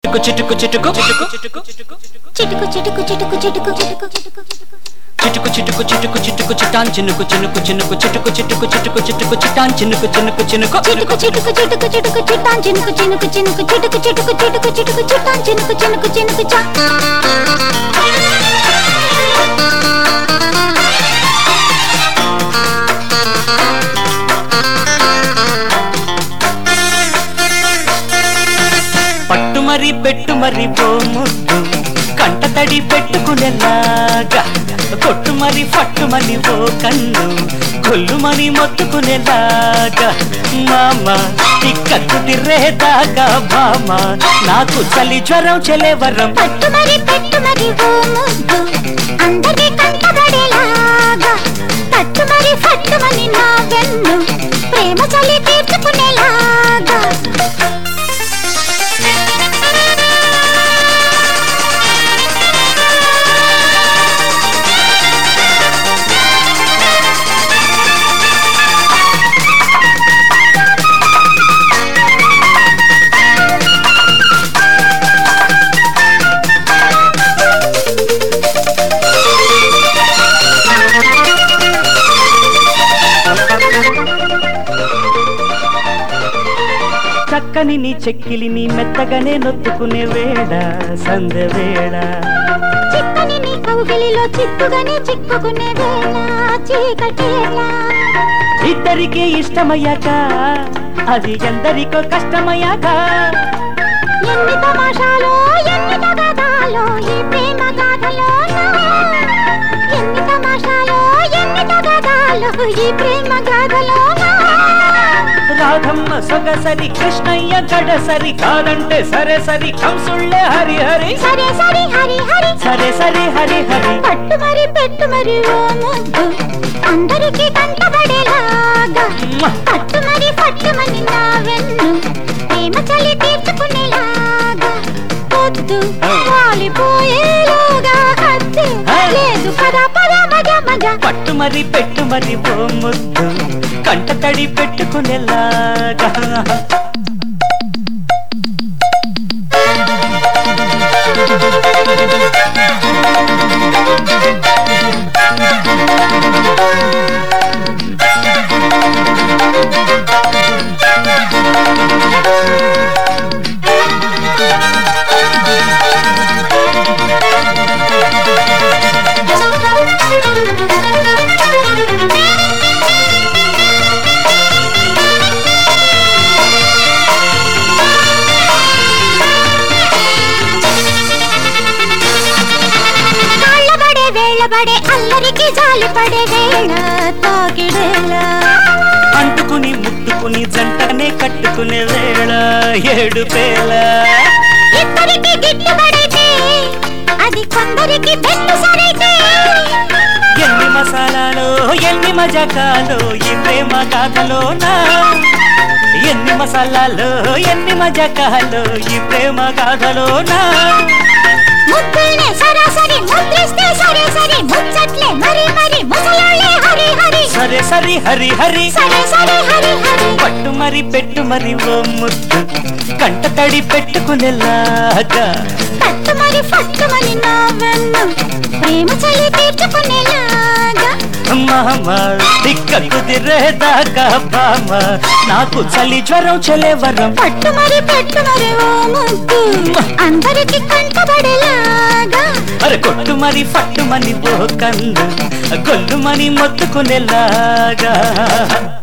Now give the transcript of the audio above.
చిటుకు చిటుకు చిటుకు చిటుకు చిటుకు చిటుకు చిటుకు చిటుకు చిటుకు చిటుకు చిటుకు చిటుకు చిటుకు చిటుకు చిటుకు చిటాన్ చినుకు చినుకు చినుకు చిటుకు చిటుకు చిటుకు చిటుకు చిటాన్ చినుకు చినుకు చినుకు చిటుకు చిటుకు చిటుకు చిటుకు చిటాన్ చినుకు చినుకు చినుకు చిటుకు చిటుకు చిటుకు చిటుకు చిటాన్ చినుకు చినుకు చినుకు చా పట్టు మరి పెట్టు మరి ఓ ముద్దు కంట తడి పెట్టుకునేలాగా కొట్టు మరి పట్టు మరి ఓ కన్ను కొల్లు మరి మొత్తుకునేలాగా మామ ఇక్కత్తు తిర్రేదాకా మామ నాకు చలి జ్వరం చెలేవరం పట్టు మరి పెట్టు మరి ఓ ముద్దు అందరి కంటబడేలాగా పట్టు మరి పట్టుమని నా వెన్ను ప్రేమ చలి తీర్చుకునేలాగా చక్కని నీ చెక్కిలిని మెత్తగానే నొత్తుకునే వేళ సందె వేళ చిక్కని నీ కౌగిలిలో చిక్కుగానే చిక్కుకునే వేళ చీకటేలా ఇద్దరికి ఇష్టమయ్యాక అది ఎందరికో కష్టమయ్యాక ఎన్ని తమాషాలో ఎన్ని తగదాలో ఈ ప్రేమ గాథలో ఎన్ని తమాషాలో ఎన్ని తగదాలో ఈ ప్రేమ గాథలో రాధమ్మ సొగసరి కృష్ణయ్య గడసరి కాదంటే సరే సరి కంసుళ్ళే హరి హరి సరే సరే హరి హరి సరే సరే హరి హరి పట్టు మరి పెట్టు మరి ఓ ముద్దు అందరికీ కంటబడేలాగా పట్టు మరి పట్టు మరి నా వెన్ను ప్రేమ చలి తీర్చుకునేలాగా పొద్దు వాలిపోయేలోగా హద్దు లేదు పద పద మగ మగ పట్టు మరి పెట్టు మరి ఓ ముద్దు కంట తడి పెట్టుకునేలాగా కాళ్ళబడే వేళబడే అల్లరికి జాలిపడే వేళ తాకిడేళ అంటుకుని ముట్టుకుని జంటనే కట్టుకునే వేళ ఏడు పేల ఇద్దరికి గిట్టుబడైతే అది కొందరికి బెట్టు సరైతే ఎన్ని మసాలాలో ఎన్ని మజాకాలో ఈ ప్రేమ గాథలోనా ఎన్ని మసాలాలో ఎన్ని మజాకాలో ఈ ప్రేమ గాథలోనా ముద్దుల్నే సరాసరి ముద్రిస్తే సరే సరే ముచ్చట్లే మరి మరి ముసలాళ్ళే హరి హరి సరే సరి హరి హరి సరే సరే హరి హరి పట్టు మరి పెట్టు మరి ఓ ముద్దు కంట తడి పెట్టుకునేలాగా పట్టు మరి పట్టు మరి నా వెన్ను ప్రేమ చలి తీర్చుకునేలాగా మామ దిక్క కుదిరేదాకా బామ నాకు చలి జ్వరం చెలేవరం పట్టు మరి పెట్టు మరి ఓ ముద్దు అందరికి కంటబడేలాగా అరే కొట్టు మరి పట్టు మని ఓ కన్ను గొల్లు మని మొత్తుకునేలాగా